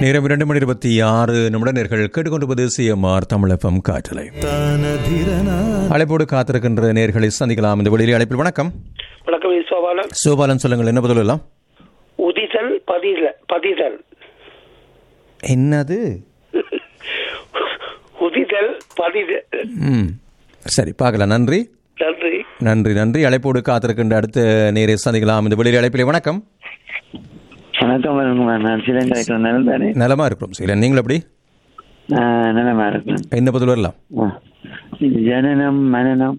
நேரம் இரண்டு மணி இருபத்தி ஆறு நிமிட நேர்கள் கேட்டுக்கொண்டிருப்பது சிஎம்ஆர் தமிழகம் காற்றலை அழைப்போடு காத்திருக்கின்ற நேர்களை சந்திக்கலாம் இந்த வெளியிலே அழைப்பில் வணக்கம் வணக்கம் ஈஸ்வபாலன் சிவபாலன் சொல்லுங்கள் என்ன பதில் எல்லாம் உதிதல் பதில பதிதல் என்னது உதிதல் பதித ம் சரி பார்க்கலாம் நன்றி நன்றி நன்றி நன்றி அழைப்போடு காத்திருக்கின்ற அடுத்த நேரை சந்திக்கலாம் இந்த வெளியிலே அழைப்பிலே வணக்கம் வணக்கம் வணக்கம் நான் சிலண்டர் இருக்கிறேன் நல்லா தானே நலமா இருக்கிறோம் சரி நீங்கள் எப்படி நான் நலமா இருக்கிறேன் என்ன பதில் வரலாம் ஆ. ஜனனம் மனனம்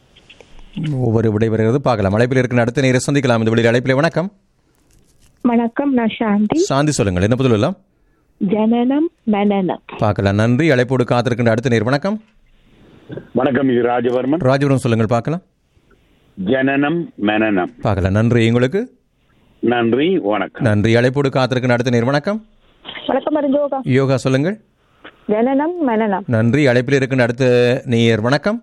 ஒவ்வொரு விடை வருகிறது பார்க்கலாம் அழைப்பில் இருக்கின்ற அடுத்த நேரை சந்திக்கலாம் இந்த வெளியிலே அழைப்பிலே வணக்கம் வணக்கம் நான் சாந்தி சாந்தி சொல்லுங்கள் என்ன பதில் எல்லாம் ஜனனம் மனனம் பார்க்கலாம் நன்றி அழைப்போடு காத்திருக்கின்ற அடுத்த நேர் வணக்கம் வணக்கம் இது ராஜவர்மன் ராஜபுரம் சொல்லுங்கள் பார்க்கலாம் ஜனனம் மனனம் பார்க்கலாம் நன்றி உங்களுக்கு நன்றி வணக்கம் நன்றி அழைப்போடு காத்திருக்கின்ற அடுத்த நேர் வணக்கம் வணக்கம் அறிஞ்சோகா யோகா சொல்லுங்கள் ஜனனம் மனனம் நன்றி அழைப்பில் இருக்கின்ற அடுத்த நேயர் வணக்கம்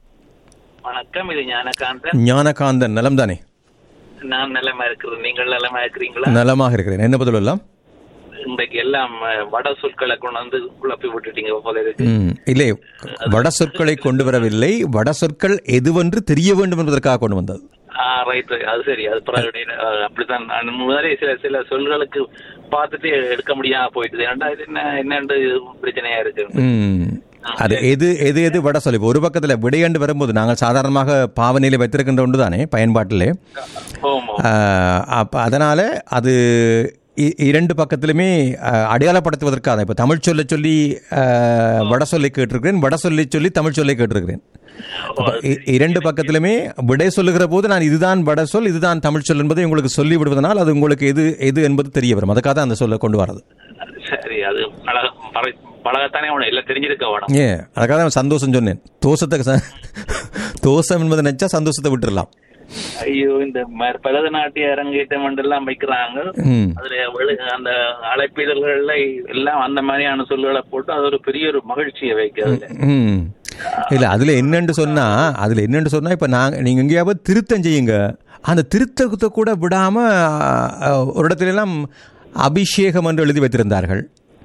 வணக்கம் இது ஞானகாந்தன் ஞானகாந்தன் நலம் தானே நான் நலமா இருக்கிறேன் நீங்கள் நலமா இருக்கிறீங்களா நலமாக இருக்கிறேன் என்ன பதில் எல்லாம் இன்றைக்கு எல்லாம் அஹ், வட சொற்களை கொண்டு வந்து குழப்பி விட்டுட்டீங்க போல இருக்கு ம், இல்லை வட சொற்களை கொண்டு வரவில்லை வட சொற்கள் எதுவென்று தெரிய வேண்டும் என்பதற்காக கொண்டு வந்தது ஆ ரைட் அது சரி அது பிறகு அஹ், அப்படித்தான் நான் முதலே சில சில சொல்களுக்கு பார்த்துட்டு எடுக்க முடியாம போயிட்டு ஏன்டா இது என்ன என்னண்டு பிரச்சனையா இருக்கு ம், அது எது எது எது வட சொல் இப்போ ஒரு பக்கத்தில் விடையண்டு வரும்போது நாங்கள் சாதாரணமாக பாவனையில் வைத்திருக்கின்ற ஒன்று தானே பயன்பாட்டிலே ஓமோ ஆஹ் அப்ப அதனால அது இ- இரண்டு பக்கத்திலுமே ஆஹ், அடையாளப்படுத்துவதற்காக இப்போ தமிழ் சொல்ல சொல்லி ஆஹ், வட சொல்லை கேட்டிருக்கிறேன் வட சொல்லி சொல்லி தமிழ் சொல்லை கேட்டிருக்கிறேன் அப்ப இ- இரண்டு பக்கத்திலுமே விடை சொல்லுகிற போது நான் இதுதான் வட சொல் இதுதான் தமிழ் சொல் என்பதை உங்களுக்கு சொல்லி விடுவதனால் அது உங்களுக்கு எது எது என்பது தெரிய வரும் அதுக்காக தான் அந்த சொல்லை கொண்டு வரது சரி அது பழக பழ- பழகத்தானே உனக்கு எல்லாம் தெரிஞ்சிருக்க வேணும் ஏன் அதுக்காக தான் சந்தோஷம் சொன்னேன் தோஷத்தை ச- தோஷம் என்பதை நினைச்சா சந்தோஷத்தை விட்டுறலாம் ஐயோ இந்த ம- பரதநாட்டிய அரங்கேற்றம் எல்லாம் வைக்கிறாங்க ம் அதுல வெளி- அந்த அழைப்பிதழ்கள்ல எல்லாம் அந்த மாதிரியான சொல்லுகளை போட்டு அது ஒரு பெரிய ஒரு மகிழ்ச்சியை வைக்கிறது ம் இல்ல அதுல என்னன்னு சொன்னா அதுல என்னன்னு சொன்னா இப்ப நாங்க நீங்க எங்கேயாவது திருத்தம் செய்யுங்க அந்த திருத்தத்தை கூட விடாம அஹ், ஒரு இடத்துல எல்லாம் அபிஷேகம் என்று எழுதி வைத்திருந்தார்கள்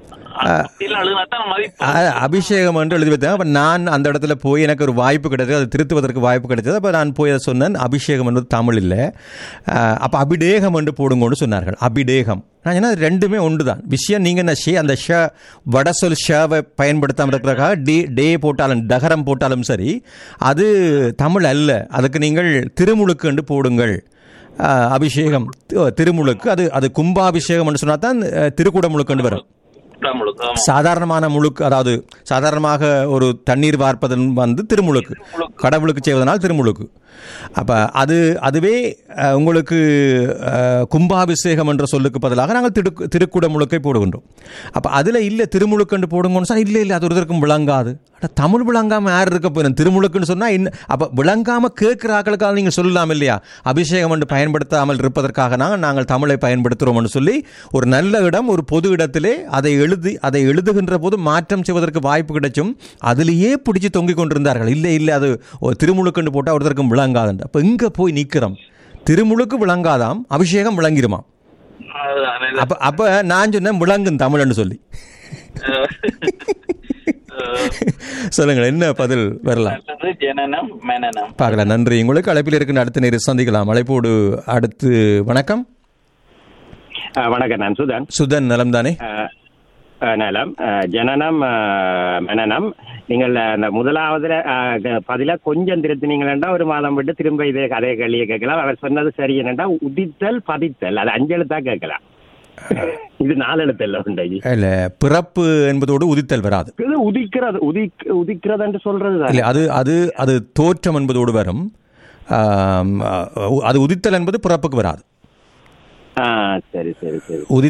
அழுகுனாத்தான் மதிப்பு அஹ், அபிஷேகம் என்று எழுதி வைத்தாங்க அப்ப நான் அந்த இடத்துல போய் எனக்கு ஒரு வாய்ப்பு கிடைச்சது அதை திருத்துவதற்கு வாய்ப்பு கிடைச்சது அப்ப நான் போய் அதை சொன்னேன் அபிஷேகம் என்பது தமிழ் இல்லை அஹ், அப்ப அபிடேகம் என்று போடுங்கன்னு சொன்னார்கள் அபிடேகம் நான் என்ன ரெண்டுமே ஒன்று தான் விஷயம் நீங்கள் என்ன ஷே அந்த ஷ வட சொல் ஷவை பயன்படுத்தாமல் இருக்கிறக்காக டி டே போட்டாலும் டகரம் போட்டாலும் சரி அது தமிழ் அல்ல அதுக்கு நீங்கள் திருமுழுக்கு என்று போடுங்கள் அஹ், அபிஷேகம் தி- திருமுழுக்கு அது அது கும்பாபிஷேகம் சொன்னா தான் அஹ், திருக்குடமுழுக்குன்னு வரும் தமிழுக்கு ஆமா. சாதாரணமான முழுக்கு அதாவது சாதாரணமாக ஒரு தண்ணீர் வார்ப்பதன் வந்து திருமுழுக்கு கடவுளுக்கு செய்வதனால் திருமுழுக்கு அப்போ அது அதுவே அஹ், உங்களுக்கு அஹ், கும்பாபிஷேகம் என்ற சொல்லுக்கு பதிலாக நாங்கள் திரு திருக்குட முழுக்கை போடுகின்றோம் அப்போ அதில் இல்லை திருமுழுக்குன்னு போடுங்கன்னு சொன்னால் இல்லை இல்லை அது ஒருத்தருக்கும் விளங்காது அட தமிழ் விளங்காமல் யார் இருக்க போயிடும் திருமுழுக்குன்னு சொன்னால் இன்னும் அப்போ விளங்காமல் கேட்குற ஆக்களுக்காக நீங்கள் சொல்லலாம் இல்லையா அபிஷேகம் என்று பயன்படுத்தாமல் இருப்பதற்காக நாங்கள் நாங்கள் தமிழை பயன்படுத்துகிறோம்னு சொல்லி ஒரு நல்ல இடம் ஒரு பொது இடத்திலே அதை எழுதி அதை எழுதுகின்ற போது மாற்றம் செய்வதற்கு வாய்ப்பு கிடைச்சும் அதிலேயே பிடிச்சி தொங்கிக் கொண்டிருந்தார்கள் இல்லை இல்லை அது ஒரு திருமுழுக்குன்னு போட்டால் ஒருத்தருக்கும் விளங்காதுன்ற அப்போ இங்கே போய் நிற்கிறோம் திருமுழுக்கு விளங்காதாம் அபிஷேகம் விளங்கிருமாம் அதுதான் இல்ல. அப்போ அப்போ நான் சொன்னேன் விளங்கும் தமிழ்னு சொல்லி சொல்லுங்கள் என்ன பதில் வரலாம் நல்லது ஜனனம் மனனம் பார்க்கலாம் நன்றி உங்களுக்கு அழைப்பில் இருக்கின்ற அடுத்த நேரம் சந்திக்கலாம் அழைப்போடு அடுத்து வணக்கம் அஹ், வணக்கம் நான் சுதன் சுதன் நலம் தானே அஹ், அஹ், நலம் அஹ், ஜனனம் அஹ், மனனம் நீங்கள் அந்த முதலாவதுல அஹ், க- பதிலா கொஞ்சம் திருத்தினீங்களா ஒரு மாதம் விட்டு திரும்ப இதே அதே கேள்வியை கேட்கலாம் அவர் சொன்னது சரி என்னண்டா உதித்தல் பதித்தல் அது அஞ்சு எழுத்தா கேட்கலாம் இது நாலு எழுத்து இல்ல உண்டாகி இல்ல பிறப்பு என்பதோடு உதித்தல் வராது இது உதிக்கிறது உதிக் உதிக்கிறது என்று சொல்றது இல்லை அது அது அது தோற்றம் என்பதோடு வரும் ஆம், அது உதித்தல் என்பது பிறப்புக்கு வராது ஆ சரி சரி சரி உதி